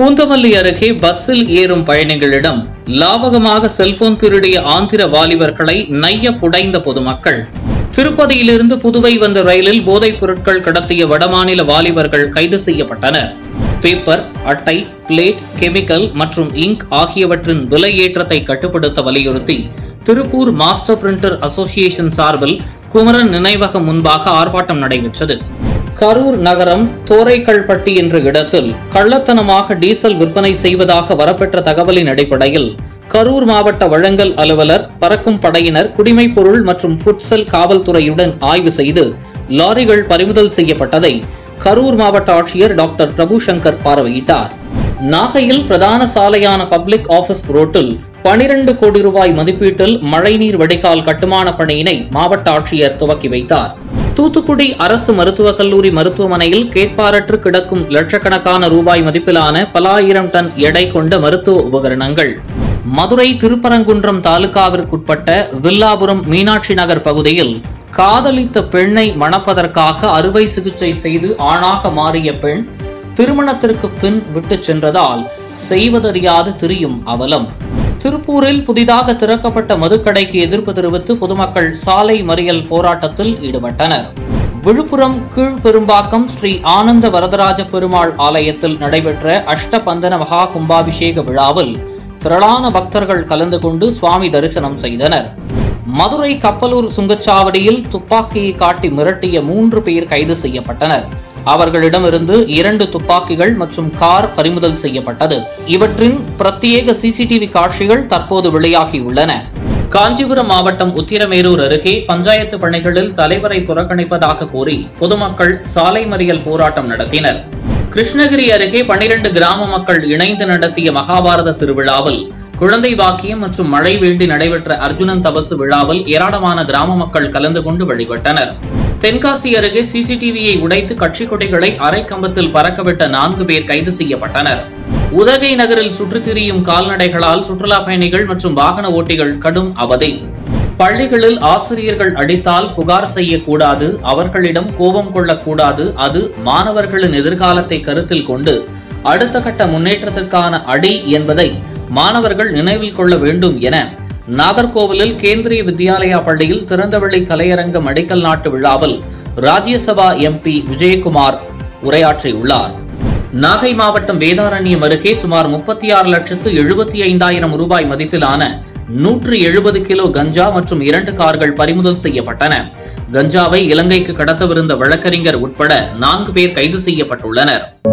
பூந்தமல்லி அருகே பஸ்ஸில் ஏறும் பயணிகளிடம் லாபகமாக செல்போன் திருடிய ஆந்திர வாலிபர்களை நைய புடைந்த பொதுமக்கள் திருப்பதியிலிருந்து புதுவை வந்த ரயிலில் போதைப் பொருட்கள் கடத்திய வடமாநில வாலிபர்கள் கைது செய்யப்பட்டனர் பேப்பர் அட்டை பிளேட் கெமிக்கல் மற்றும் இங்க் ஆகியவற்றின் விலை ஏற்றத்தை கட்டுப்படுத்த வலியுறுத்தி திருப்பூர் மாஸ்டர் பிரிண்டர் அசோசியேஷன் சார்பில் குமரன் நினைவகம் முன்பாக ஆர்ப்பாட்டம் நடைபெற்றது கரூர் நகரம் தோரைக்கல்பட்டி என்ற இடத்தில் கள்ளத்தனமாக டீசல் விற்பனை செய்வதாக வரப்பெற்ற தகவலின் அடிப்படையில் கரூர் மாவட்ட வழங்கல் அலுவலர் பறக்கும் படையினர் குடிமைப் பொருள் மற்றும் புட்சல் காவல்துறையுடன் ஆய்வு செய்து லாரிகள் பறிமுதல் செய்யப்பட்டதை கரூர் மாவட்ட ஆட்சியர் டாக்டர் பிரபு சங்கர் பார்வையிட்டார் நாகையில் பிரதான சாலையான பப்ளிக் ஆபீஸ் ரோட்டில் பனிரெண்டு கோடி ரூபாய் மதிப்பீட்டில் மழைநீர் வடிகால் கட்டுமான பணியினை மாவட்ட ஆட்சியர் துவக்கி வைத்தார் தூத்துக்குடி அரசு மருத்துவக் கல்லூரி மருத்துவமனையில் கேட்பாரற்று கிடக்கும் லட்சக்கணக்கான ரூபாய் மதிப்பிலான பல ஆயிரம் டன் எடை கொண்ட மருத்துவ உபகரணங்கள் மதுரை திருப்பரங்குன்றம் தாலுகாவிற்குட்பட்ட வில்லாபுரம் மீனாட்சி நகர் பகுதியில் காதலித்த பெண்ணை மணப்பதற்காக அறுவை சிகிச்சை செய்து ஆணாக மாறிய பெண் திருமணத்திற்கு பின் விட்டுச் சென்றதால் செய்வதறியாது திரியும் அவலம் திருப்பூரில் புதிதாக திறக்கப்பட்ட மதுக்கடைக்கு எதிர்ப்பு தெரிவித்து பொதுமக்கள் சாலை மறியல் போராட்டத்தில் ஈடுபட்டனர் விழுப்புரம் கீழ்பெரும்பாக்கம் ஸ்ரீ ஆனந்த வரதராஜ பெருமாள் ஆலயத்தில் நடைபெற்ற அஷ்டபந்தன மகா கும்பாபிஷேக விழாவில் திரளான பக்தர்கள் கலந்து கொண்டு சுவாமி தரிசனம் செய்தனர் மதுரை கப்பலூர் சுங்கச்சாவடியில் துப்பாக்கியை காட்டி மிரட்டிய மூன்று பேர் கைது செய்யப்பட்டனர் அவர்களிடமிருந்து இரண்டு துப்பாக்கிகள் மற்றும் கார் பறிமுதல் செய்யப்பட்டது இவற்றின் பிரத்யேக சிசிடிவி காட்சிகள் தற்போது வெளியாகியுள்ளன காஞ்சிபுரம் மாவட்டம் உத்திரமேரூர் அருகே பஞ்சாயத்து பணிகளில் தலைவரை புறக்கணிப்பதாக கூறி பொதுமக்கள் சாலை மறியல் போராட்டம் நடத்தினர் கிருஷ்ணகிரி அருகே பனிரண்டு கிராம மக்கள் இணைந்து நடத்திய மகாபாரத திருவிழாவில் குழந்தை வாக்கியம் மற்றும் மழை வேண்டி நடைபெற்ற அர்ஜுனன் தபசு விழாவில் ஏராளமான கிராம மக்கள் கலந்து கொண்டு வழிபட்டனர் தென்காசி அருகே சிசிடிவியை உடைத்து கட்சி கொடிகளை அரை கம்பத்தில் பறக்கவிட்ட நான்கு பேர் கைது செய்யப்பட்டனர் உதகை நகரில் சுற்றித் திரியும் கால்நடைகளால் சுற்றுலா பயணிகள் மற்றும் வாகன ஓட்டிகள் கடும் அவதி பள்ளிகளில் ஆசிரியர்கள் அடித்தால் புகார் செய்யக்கூடாது அவர்களிடம் கோபம் கொள்ளக்கூடாது அது மாணவர்களின் எதிர்காலத்தை கருத்தில் கொண்டு அடுத்த கட்ட முன்னேற்றத்திற்கான அடி என்பதை மாணவர்கள் நினைவில் கொள்ள வேண்டும் என நாகர்கோவிலில் கேந்திரிய வித்யாலயா பள்ளியில் திறந்தவெளி கலையரங்கம் அடிக்கல் நாட்டு விழாவில் ராஜ்யசபா எம்பி விஜயகுமார் உரையாற்றியுள்ளார் நாகை மாவட்டம் வேதாரண்யம் அருகே சுமார் முப்பத்தி ஆறு லட்சத்து எழுபத்தி ஐந்தாயிரம் ரூபாய் மதிப்பிலான நூற்று எழுபது கிலோ கஞ்சா மற்றும் இரண்டு கார்கள் பறிமுதல் செய்யப்பட்டன கஞ்சாவை இலங்கைக்கு கடத்தவிருந்த வழக்கறிஞர் உட்பட நான்கு பேர் கைது செய்யப்பட்டுள்ளனர்